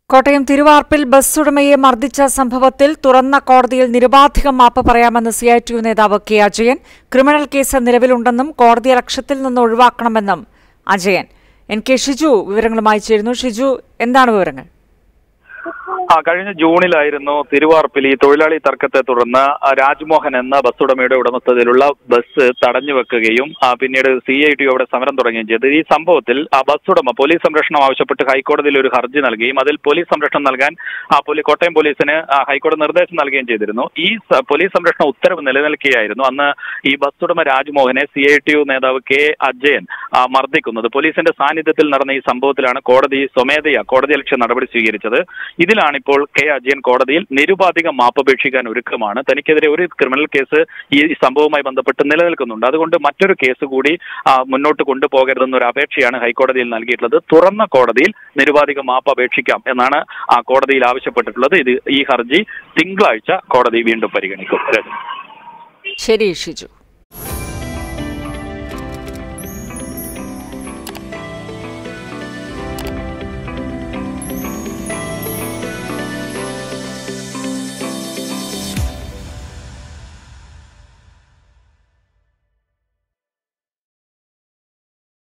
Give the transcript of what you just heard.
Kottayam തിരുവാർപ്പിൽ bus ഉടമയെ മർദ്ദിച്ച സംഭവത്തിൽ തുറന്ന കോടതിയിൽ നിരുപാധികം മാപ്പ് പറയാമെന്ന് സി ഐ ടി യു നേതാവ് കെ അജയൻ ക്രിമിനൽ കേസ് നിലവിലുണ്ടെന്നും കോടതിയെ ലക്ഷ്യത്തിൽ നിന്ന് ഒഴിവാക്കണമെന്നും അജയൻ എൻ കെ ഷിജു വിവരങ്ങളുമായി ചേരുന്നു ഷിജു എന്താണ് വിവരങ്ങൾ ആ കഴിഞ്ഞ ജൂണിലായിരുന്നു തിരുവാർപ്പിൽ ഈ തൊഴിലാളി തർക്കത്തെ തുടർന്ന് ആ, രാജ്മോഹൻ എന്ന ബസ് ഉടമയുടെ ഉടമസ്ഥതയിലുള്ള ബസ് തടഞ്ഞു വെക്കുകയും ആ, പിന്നീട് സി ഐ ടി അവിടെ സമരം തുടങ്ങുകയും ചെയ്തു ഈ സംഭവത്തിൽ ആ ബസ് ഉടമ പോലീസ് സംരക്ഷണം ആവശ്യപ്പെട്ട് ഹൈക്കോടതിയിൽ ഒരു ഹർജി നൽകുകയും അതിൽ പോലീസ് സംരക്ഷണം നൽകാൻ ആ പോലീ കോട്ടയം പോലീസിന് ആ, ഹൈക്കോടതി നിർദ്ദേശം നൽകുകയും ചെയ്തിരുന്നു ഈ സ- പോലീസ് സംരക്ഷണ ഉത്തരവ് നിലനിൽക്കുകയായിരുന്നു അന്ന് ഈ ബസ് ഉടമ രാജ്മോഹനെ സി ഐ ടി യു നേതാവ് കെ അജയൻ ആ, മർദ്ദിക്കുന്നത് പോലീസിന്റെ സാന്നിധ്യത്തിൽ നടന്ന ഈ സംഭവത്തിലാണ് കോടതി സ്വമേധയാ കോടതി ലക്ഷ്യ നടപടി സ്വീകരിച്ചത് ഇതിലാണ് ഇപ്പോൾ കെ അജയൻ കോടതിയിൽ നിരുപാധികം മാപ്പപേക്ഷിക്കാൻ ഒരുക്കമാണ് തനിക്കെതിരെ ഒരു ക്രിമിനൽ കേസ് ഈ സംഭവവുമായി ബന്ധപ്പെട്ട് നിലനിൽക്കുന്നുണ്ട് അതുകൊണ്ട് മറ്റൊരു കേസ് കൂടി ആ, മുന്നോട്ട് കൊണ്ടുപോകരുതെന്നൊരു അപേക്ഷയാണ് ഹൈക്കോടതിയിൽ നൽകിയിട്ടുള്ളത് തുറന്ന കോടതിയിൽ നിരുപാധികം മാപ്പ് അപേക്ഷിക്കാം എന്നാണ് ആ കോടതിയിൽ ആവശ്യപ്പെട്ടിട്ടുള്ളത് ഇത് ഈ ഹർജി തിങ്കളാഴ്ച കോടതി വീണ്ടും പരിഗണിക്കും രജനി. ശരി ഷിജു